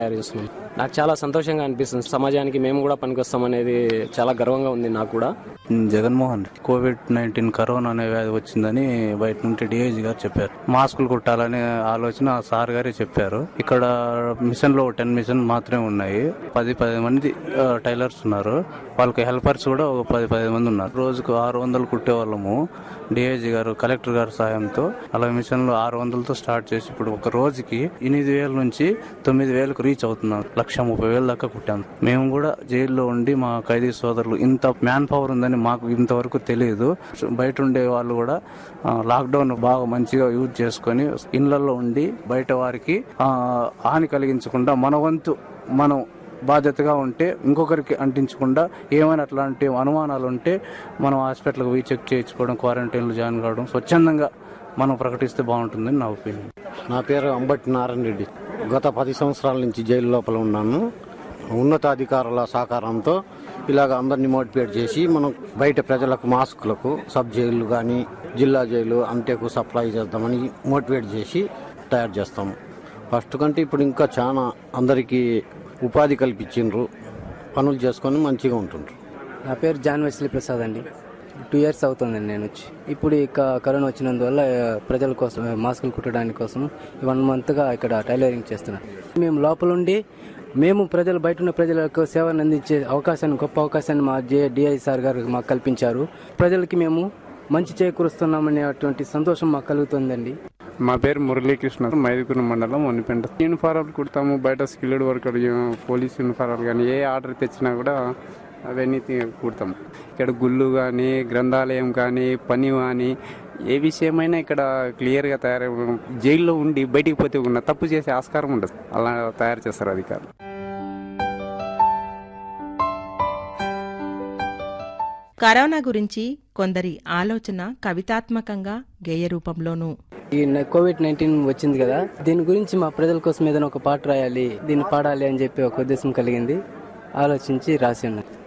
తయారు చేస్తున్నాం నాకు చాలా సంతోషంగా అనిపిస్తుంది సమాజానికి మేము కూడా పనికొస్తాం అనేది చాలా గర్వంగా ఉంది నాకు కూడా Jaganmohan Reddy covid nineteen corona అనే వ్యాధి వచ్చిందని బయట నుండి డిఐజీ గారు చెప్పారు మాస్కులు కుట్టాలనే ఆలోచన సార్ గారే చెప్పారు ఇక్కడ మిషన్ లో టెన్ మిషన్ మాత్రమే ఉన్నాయి పది పది మంది ఆ, టైలర్స్ ఉన్నారు వాళ్ళకి హెల్పర్స్ కూడా ఒక పది పది మంది ఉన్నారు రోజుకు ఆరు వందలు కుట్టే వాళ్ళము డిఐజీ గారు కలెక్టర్ గారి సాయంతో అలా మిషన్లు ఆరు వందలతో స్టార్ట్ చేసి ఇప్పుడు ఒక రోజుకి ఎనిమిది వేల నుంచి తొమ్మిది వేలకు రీచ్ అవుతున్నాం లక్ష ముప్పై వేల దాకా కుట్టాం మేము కూడా జైల్లో ఉండి మా ఖైదీ సోదరులు ఇంత మ్యాన్ పవర్ ఉందని మాకు ఇంతవరకు తెలియదు బయట ఉండే వాళ్ళు కూడా ఆ, లాక్డౌన్ బాగా మంచిగా యూజ్ చేసుకొని ఇళ్లలో ఉండి బయట వారికి ఆ, హాని కలిగించకుండా మన వంతు మనం బాధ్యతగా ఉంటే ఇంకొకరికి అంటించకుండా ఏమైనా అట్లాంటి అనుమానాలు ఉంటే మనం హాస్పిటల్కి పోయి చెక్ చేయించుకోవడం క్వారంటైన్లో జాయిన్ కావడం స్వచ్ఛందంగా మనం ప్రకటిస్తే బాగుంటుందని నా ఒపీనియన్ నా పేరు అంబటి నారాయణ రెడ్డి గత పది సంవత్సరాల నుంచి జైలు లోపల ఉన్నాను ఉన్నతాధికారుల సహకారంతో ఇలాగ అందరినీ మోటివేట్ చేసి మనం బయట ప్రజలకు మాస్కులకు సబ్ జైలు కానీ జిల్లా జైలు అంతేకు సప్లై చేద్దామని మోటివేట్ చేసి తయారు చేస్తాము ఫస్ట్ కంటే ఇప్పుడు ఇంకా చాలా అందరికీ ఉపాధి కల్పించిండ్రు పనులు చేసుకొని మంచిగా ఉంటుండ్రు నా పేరు జాన్ వెస్లీ ప్రసాద్ అండి టూ ఇయర్స్ అవుతుందండి నేను వచ్చి ఇప్పుడు ఇక కరోనా వచ్చినందువల్ల ఆ, ప్రజల కోసం ఆ, మాస్కులు కుట్టడానికి కోసం వన్ మంత్గా ఇక్కడ టైలరింగ్ చేస్తున్నాను మేము లోపల ఉండి మేము ప్రజలు బయట ఉన్న ప్రజలకు సేవను అందించే అవకాశాన్ని గొప్ప అవకాశాన్ని మా జే డిఐ సార్ గారు మాకు కల్పించారు ప్రజలకి మేము మంచి చేకూరుస్తున్నామనేటువంటి సంతోషం మాకు కలుగుతుందండి మా పేరు మురళీకృష్ణ మైదుకున్న మండలం వనిపెంట యూనిఫారాలు కుడతాము బయట స్కిల్డ్ వర్కర్ పోలీస్ యూనిఫారాలు కానీ ఏ ఆర్డర్ తెచ్చినా కూడా అవన్నీ తీ- కుడతాం ఇక్కడ గుళ్ళు కానీ గ్రంథాలయం కానీ పని కానీ ఏ విషయమైనా ఇక్కడ క్లియర్గా తయారు జైల్లో ఉండి బయటికి పోతే ఉన్న తప్పు చేసే ఆస్కారం ఉండదు అలా తయారు చేస్తారు అధికారులు కరోనా గురించి కొందరి ఆలోచన కవితాత్మకంగా గేయ రూపంలోనూ ఈ న- కోవిడ్ నైన్టీన్ వచ్చింది కదా దీని గురించి మా ప్రజల కోసం ఏదైనా ఒక పాట రాయాలి దీన్ని పాడాలి అని చెప్పి ఒక ఉద్దేశం కలిగింది ఆలోచించి రాసి ఉన్నాను